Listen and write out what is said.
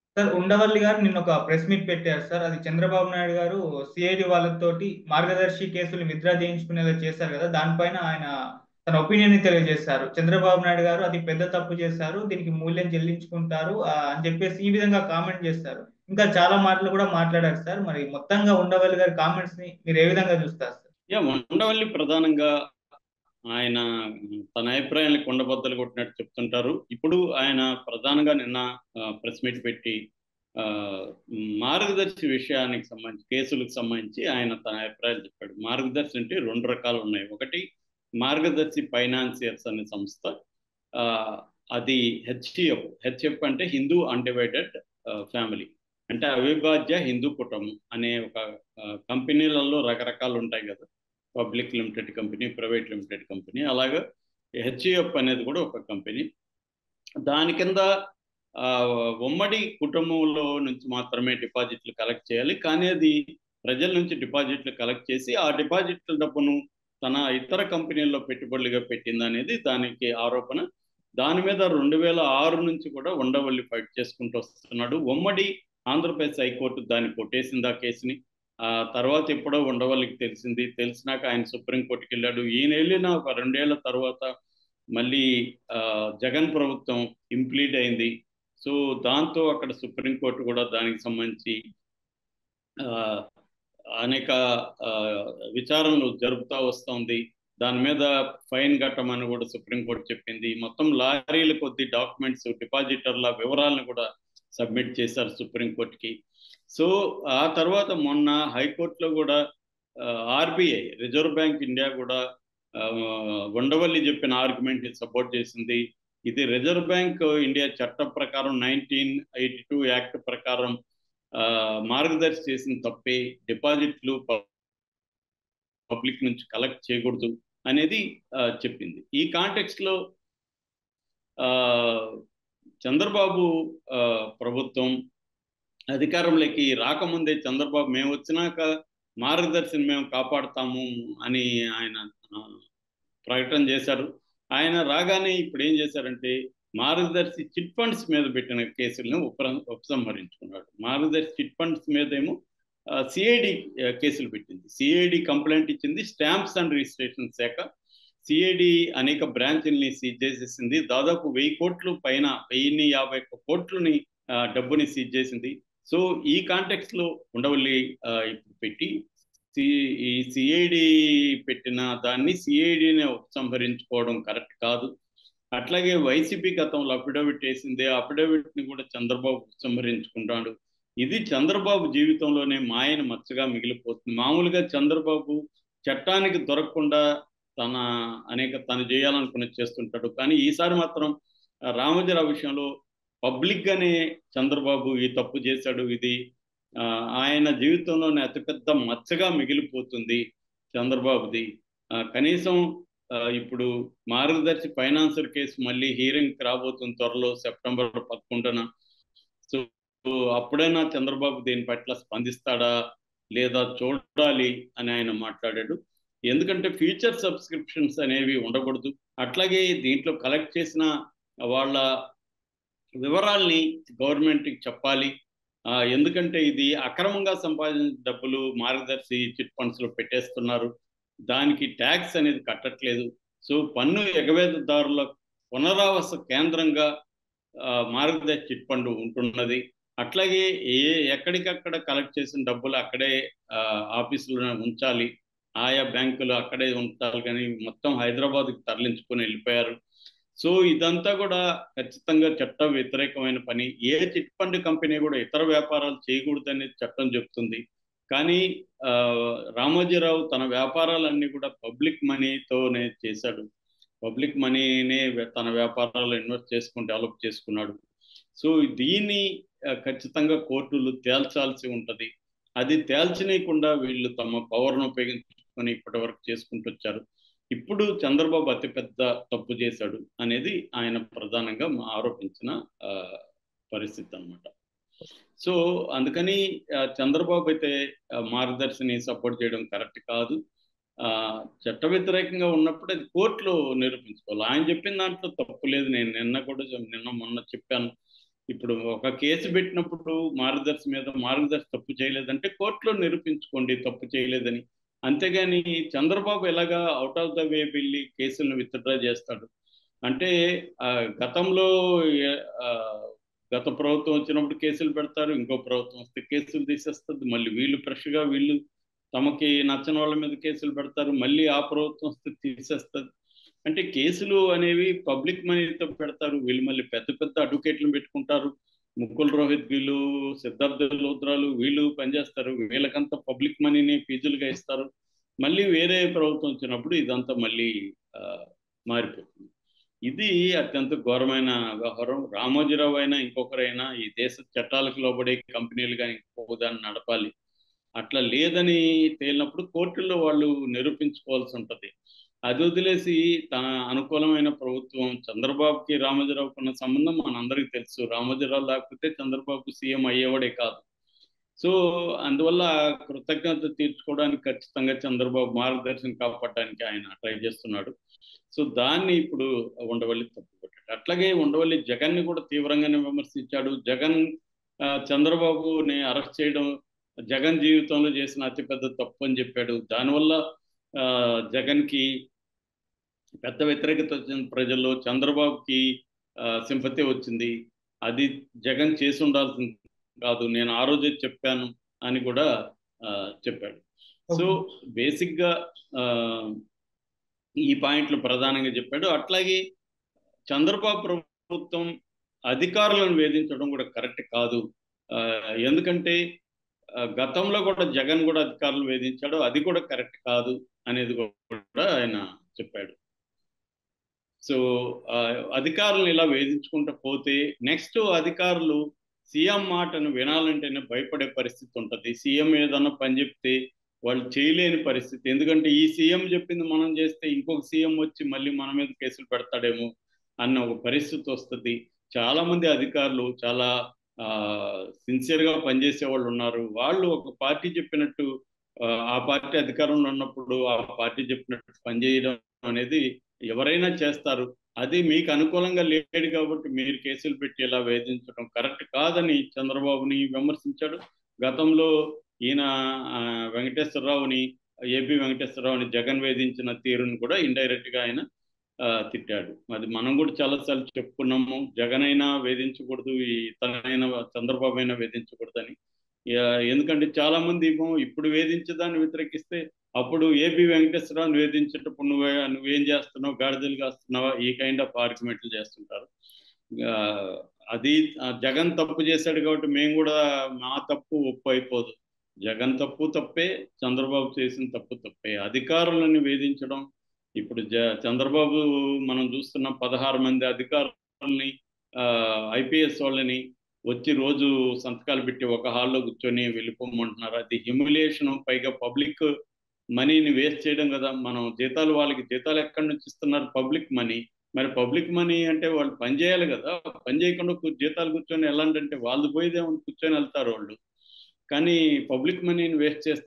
sir Undavalli గారు నిన్న ఒక ప్రెస్ మీట్ పెట్టారు సార్ అది చంద్రబాబు నాయుడు గారు సిఐడి వాళ్ళతోటి మార్గదర్శి కేసులు విత్డ్రా చేయించుకునేలా చేశారు కదా దానిపైన ఆయన తన ఒపీనియన్ ని తెలియజేశారు చంద్రబాబు నాయుడు గారు అది పెద్ద తప్పు చేశారు దీనికి మూల్యం చెల్లించుకుంటారు ఆ, అని చెప్పేసి ఈ విధంగా కామెంట్ చేస్తారు ఇంకా చాలా మాటలు కూడా మాట్లాడారు సార్ మరి మొత్తంగా ఉండవల్లి గారి కామెంట్స్ ని మీరు ఏ విధంగా చూస్తారు సార్ యా ఉండవల్లి ప్రధానంగా ఆయన తన అభిప్రాయాన్ని కొండబద్దలు కొట్టినట్టు చెప్తుంటారు ఇప్పుడు ఆయన ప్రధానంగా నిన్న ప్రెస్ మీట్ పెట్టి ఆ, మార్గదర్శి విషయానికి సంబంధించి కేసులకు సంబంధించి ఆయన తన అభిప్రాయాలు చెప్పాడు మార్గదర్శి అంటే రెండు రకాలు ఉన్నాయి ఒకటి మార్గదర్శి ఫైనాన్సియర్స్ అనే సంస్థ ఆ, అది హెచ్ఎఫ్ హెచ్ఎఫ్ అంటే హిందూ అన్డివైడెడ్ ఫ్యామిలీ అంటే అవిభాజ్య హిందూ కుటుంబం అనే ఒక ఆ, కంపెనీలలో రకరకాలు ఉంటాయి కదా public limited company private limited company అలాగే హెచ్ఎఫ్ అనేది కూడా ఒక కంపెనీ దాని కింద ఆ, ఉమ్మడి కుటుంబంలో నుంచి మాత్రమే డిపాజిట్లు కలెక్ట్ చేయాలి కానీ అది ప్రజల నుంచి డిపాజిట్లు కలెక్ట్ చేసి ఆ డిపాజిట్ల డబ్బును తన ఇతర కంపెనీల్లో పెట్టుబడులుగా పెట్టింది అనేది దానికి ఆరోపణ దాని మీద రెండు వేల ఆరు నుంచి కూడా ఉండవల్లి ఫైట్ చేసుకుంటూ వస్తున్నాడు ఉమ్మడి ఆంధ్రప్రదేశ్ హైకోర్టు దాన్ని కొట్టేసింది ఆ కేసుని ఆ తర్వాత ఎప్పుడో ఉండవల్లికి తెలిసింది తెలిసినాక ఆయన సుప్రీంకోర్టుకి వెళ్ళాడు ఈయన వెళ్ళిన ఒక రెండేళ్ల తర్వాత మళ్ళీ ఆ, జగన్ ప్రభుత్వం ఇంప్లీట్ అయింది సో దాంతో అక్కడ సుప్రీంకోర్టు కూడా దానికి సంబంధించి ఆ, అనేక ఆ, విచారణలు జరుపుతూ వస్తుంది దాని మీద ఫైన్ కట్టమని కూడా సుప్రీంకోర్టు చెప్పింది మొత్తం లారీల కొద్ది డాక్యుమెంట్స్ డిపాజిటర్ల వివరాలను కూడా సబ్మిట్ చేశారు సుప్రీంకోర్టుకి సో ఆ తర్వాత మొన్న హైకోర్టులో కూడా ఆర్బీఐ రిజర్వ్ బ్యాంక్ ఇండియా కూడా ఆ, ఉండవల్లి చెప్పిన ఆర్గ్యుమెంట్ సపోర్ట్ చేసింది ఇది రిజర్వ్ బ్యాంక్ ఇండియా చట్టం ప్రకారం నైన్టీన్ ఎయిటీ టూ యాక్ట్ ప్రకారం ఆ, మార్గదర్శి చేసిన తప్పే డిపాజిట్లు పబ్లిక్ నుంచి కలెక్ట్ చేయకూడదు అనేది ఆ, చెప్పింది ఈ కాంటెక్స్ట్ లో ఆ, చంద్రబాబు ఆ, ప్రభుత్వం అధికారంలోకి రాకముందే చంద్రబాబు మేము వచ్చినాక మార్గదర్శిని మేము కాపాడుతాము అని ఆయన ఆ, ప్రకటన చేశారు ఆయన రాగానే ఇప్పుడు ఏం చేశారంటే మార్గదర్శి చిట్ ఫండ్స్ మీద పెట్టిన కేసులను ఉప ఉపసంహరించుకున్నాడు మార్గదర్శి చిట్ ఫండ్స్ మీద ఏమో సిఐడి కేసులు పెట్టింది సిఐడి కంప్లైంట్ ఇచ్చింది స్టాంప్స్ అండ్ రిజిస్ట్రేషన్ శాఖ సిఐడి అనేక బ్రాంచ్ల్ని సీజ్ చేసేసింది దాదాపు వెయ్యి కోట్లు పైన వెయ్యిన్ని యాభై ఒక్క కోట్లని ఆ, డబ్బుని సీజ్ చేసింది సో ఈ కాంటెక్స్ట్ లో ఉండవల్లి ఆ, ఇప్పుడు పెట్టి సి ఈ సిఐడి పెట్టిన దాన్ని సిఐడిని ఉపసంహరించుకోవడం కరెక్ట్ కాదు అట్లాగే వైసీపీ గతంలో అఫిడవిట్ వేసింది ఆ అఫిడవిట్ ని కూడా చంద్రబాబు ఉపసంహరించుకుంటాడు ఇది చంద్రబాబు జీవితంలోనే మాయన మచ్చగా మిగిలిపోతుంది మామూలుగా చంద్రబాబు చట్టానికి దొరకకుండా తన అనేక తను చేయాలనుకుని చేస్తుంటాడు కానీ ఈసారి మాత్రం ఆ, రామోజీరావు విషయంలో పబ్లిక్ గానే చంద్రబాబు ఈ తప్పు చేశాడు ఇది ఆ, ఆయన జీవితంలోనే అతిపెద్ద మచ్చగా మిగిలిపోతుంది చంద్రబాబుది ఆ, కనీసం ఆ, ఇప్పుడు మార్గదర్శి ఫైనాన్సర్ కేసు మళ్ళీ హీరింగ్ రాబోతుంది త్వరలో సెప్టెంబర్ పదకొండున సో అప్పుడైనా చంద్రబాబు దీని పట్ల స్పందిస్తాడా లేదా చూడాలి అని ఆయన మాట్లాడాడు ఎందుకంటే ఫ్యూచర్ సబ్స్క్రిప్షన్స్ అనేవి ఉండకూడదు అట్లాగే దీంట్లో కలెక్ట్ చేసిన వాళ్ళ వివరాల్ని గవర్నమెంట్కి చెప్పాలి ఆ, ఎందుకంటే ఇది అక్రమంగా సంపాదించిన డబ్బులు మార్గదర్శి చిట్ ఫండ్స్ లో పెట్టేస్తున్నారు దానికి ట్యాక్స్ అనేది కట్టట్లేదు సో పన్ను ఎగవేతదారుల పునరావాస కేంద్రంగా ఆ, మార్గదర్శి చిట్ ఫండ్ ఉంటున్నది అట్లాగే ఏ ఎక్కడికక్కడ కలెక్ట్ చేసిన డబ్బులు అక్కడే ఆ, ఆఫీసులో ఉంచాలి ఆయా బ్యాంకులు అక్కడే ఉంచాలి కానీ మొత్తం హైదరాబాద్కి తరలించుకొని వెళ్ళిపోయారు సో ఇదంతా కూడా ఖచ్చితంగా చట్ట వ్యతిరేకమైన పని ఏ చిట్ ఫండ్ కంపెనీ కూడా ఇతర వ్యాపారాలు చేయకూడదని చట్టం చెప్తుంది కానీ ఆ, రామోజీరావు తన వ్యాపారాలన్నీ కూడా పబ్లిక్ మనీతోనే చేశాడు పబ్లిక్ మనీనే తన వ్యాపారాలు ఇన్వెస్ట్ చేసుకుని డెవలప్ చేసుకున్నాడు సో దీన్ని ఆ, ఖచ్చితంగా కోర్టులు తేల్చాల్సి ఉంటది అది తేల్చనీయకుండా వీళ్ళు తమ పవర్ను ఉపయోగించుకొని ఇప్పటి వరకు చేసుకుంటూ వచ్చారు ఇప్పుడు చంద్రబాబు అతిపెద్ద తప్పు చేశాడు అనేది ఆయన ప్రధానంగా మా ఆరోపించిన ఆ, పరిస్థితి అన్నమాట సో అందుకని ఆ, చంద్రబాబు అయితే ఆ, మార్గదర్శిని సపోర్ట్ చేయడం కరెక్ట్ కాదు ఆ, చట్ట వ్యతిరేకంగా ఉన్నప్పుడు అది కోర్టులో నిరూపించుకోవాలి ఆయన చెప్పిన దాంట్లో తప్పు లేదు నేను నిన్న కూడా చెప్- నిన్న మొన్న చెప్పాను ఇప్పుడు ఒక కేసు పెట్టినప్పుడు మార్గదర్శి మీద మార్గదర్శి తప్పు చేయలేదంటే కోర్టులో నిరూపించుకోండి తప్పు చేయలేదని అంతేగాని చంద్రబాబు ఎలాగా అవుట్ ఆఫ్ ద వే వెళ్ళి కేసులను విత్డ్రా చేస్తాడు అంటే గతంలో గత ప్రభుత్వం వచ్చినప్పుడు కేసులు పెడతారు ఇంకో ప్రభుత్వం వస్తే కేసులు తీసేస్తుంది మళ్ళీ వీళ్ళు ఫ్రెష్గా వీళ్ళు తమకి నచ్చని వాళ్ళ మీద కేసులు పెడతారు మళ్ళీ ఆ ప్రభుత్వం వస్తే తీసేస్తుంది అంటే కేసులు అనేవి పబ్లిక్ మనీతో పెడతారు వీళ్ళు మళ్ళీ పెద్ద పెద్ద అడ్వకేట్లు పెట్టుకుంటారు ముక్కుల్ రోహిత్ వీళ్ళు సిద్ధార్థ లోద్రాలు వీళ్ళు పనిచేస్తారు వీళ్ళకంతా పబ్లిక్ మనీని ఫీజులుగా ఇస్తారు మళ్ళీ వేరే ప్రభుత్వం వచ్చినప్పుడు ఇదంతా మళ్ళీ మారిపోతుంది ఇది అత్యంత ఘోరమైన వ్యవహారం రామోజీరావు అయినా ఇంకొకరైనా ఈ దేశ చట్టాలకు లోబడే కంపెనీలు కానీ ఇంకొక దాన్ని నడపాలి అట్లా లేదని తేలినప్పుడు కోర్టుల్లో వాళ్ళు నిరూపించుకోవాల్సి ఉంటుంది అది వదిలేసి తన అనుకూలమైన ప్రభుత్వం చంద్రబాబుకి రామోజీరావుకి ఉన్న సంబంధం మనందరికీ తెలుసు రామోజీరావు లేకపోతే చంద్రబాబు సీఎం అయ్యేవాడే కాదు సో అందువల్ల కృతజ్ఞత తీర్చుకోవడానికి ఖచ్చితంగా చంద్రబాబు మార్గదర్శనం కాపాడడానికి ఆయన ట్రై చేస్తున్నాడు సో దాన్ని ఇప్పుడు ఉండవల్లి తప్పుపట్టాడు అట్లాగే ఉండవల్లి జగన్ని కూడా తీవ్రంగానే విమర్శించాడు జగన్ చంద్రబాబుని అరెస్ట్ చేయడం జగన్ జీవితంలో చేసిన అతిపెద్ద తప్పు అని చెప్పాడు దానివల్ల జగన్కి పెద్ద వ్యతిరేకత వచ్చిన ప్రజల్లో చంద్రబాబుకి సింపతి వచ్చింది అది జగన్ చేసి ఉండాల్సింది కాదు నేను ఆ రోజే చెప్పాను అని కూడా చెప్పాడు సో బేసిక్గా ఈ పాయింట్లు ప్రధానంగా చెప్పాడు అట్లాగే చంద్రబాబు ప్రభుత్వం అధికారులను వేధించడం కూడా కరెక్ట్ కాదు ఎందుకంటే గతంలో కూడా జగన్ కూడా అధికారులు వేధించాడు అది కూడా కరెక్ట్ కాదు అనేది కూడా ఆయన చెప్పాడు సో అధికారులను ఇలా వేధించుకుంటూ పోతే నెక్స్ట్ అధికారులు సీఎం మాటను వినాలంటేనే భయపడే పరిస్థితి ఉంటుంది సీఎం ఏదన్నా పని చెప్తే వాళ్ళు చేయలేని పరిస్థితి ఎందుకంటే ఈ సీఎం చెప్పింది మనం చేస్తే ఇంకొక సీఎం వచ్చి మళ్ళీ మన మీద కేసులు పెడతాడేమో అన్న ఒక పరిస్థితి వస్తుంది చాలా మంది అధికారులు చాలా సిన్సియర్గా పనిచేసే వాళ్ళు ఉన్నారు వాళ్ళు ఒక పార్టీ చెప్పినట్టు ఆ పార్టీ అధికారంలో ఉన్నప్పుడు ఆ పార్టీ చెప్పినట్టు పనిచేయడం అనేది ఎవరైనా చేస్తారు అది మీకు అనుకూలంగా లేడు కాబట్టి మీరు కేసులు పెట్టి ఇలా వేధించడం కరెక్ట్ కాదని చంద్రబాబుని విమర్శించాడు గతంలో ఈయన వెంకటేశ్వరరావుని ఏపీ వెంకటేశ్వరరావుని జగన్ వేధించిన తీరుని కూడా ఇండైరెక్ట్ గా ఆయన తిట్టాడు అది మనం కూడా చాలాసార్లు చెప్పుకున్నాము జగన్ అయినా వేధించకూడదు ఇతనైనా చంద్రబాబు అయినా వేధించకూడదని ఎందుకంటే చాలా మంది ఏమో ఇప్పుడు వేధించదాన్ని వ్యతిరేకిస్తే అప్పుడు ఏపీ వెంకటేశ్వరరావుని వేధించేటప్పుడు నువ్వే నువ్వేం చేస్తున్నావు గాడిదలు కాస్తున్నావా ఈ కైండ్ ఆఫ్ ఆర్గ్యుమెంట్లు చేస్తుంటారు అది జగన్ తప్పు చేశాడు కాబట్టి మేము కూడా మా తప్పు ఒప్పు అయిపోదు జగన్ తప్పు తప్పే చంద్రబాబు చేసిన తప్పు తప్పే అధికారులను వేధించడం ఇప్పుడు జ చంద్రబాబు మనం చూస్తున్న పదహారు మంది అధికారులని ఐపీఎస్ వాళ్ళని వచ్చి రోజు సంతకాలు పెట్టి ఒక హాల్లో కూర్చొని వెళ్ళిపోమంటున్నారు అది హ్యూమిలియేషన్ పైగా పబ్లిక్ మనీని వేస్ట్ చేయడం కదా మనం జీతాలు వాళ్ళకి జీతాలు ఎక్కడి నుంచి ఇస్తున్నారు పబ్లిక్ మనీ మరి పబ్లిక్ మనీ అంటే వాళ్ళు పని చేయాలి కదా పని చేయకుండా జీతాలు కూర్చొని ఎలాంటంటే వాళ్ళు పోయేదేమో కూర్చొని వెళ్తారు వాళ్ళు కానీ పబ్లిక్ మనీని వేస్ట్ చేస్తే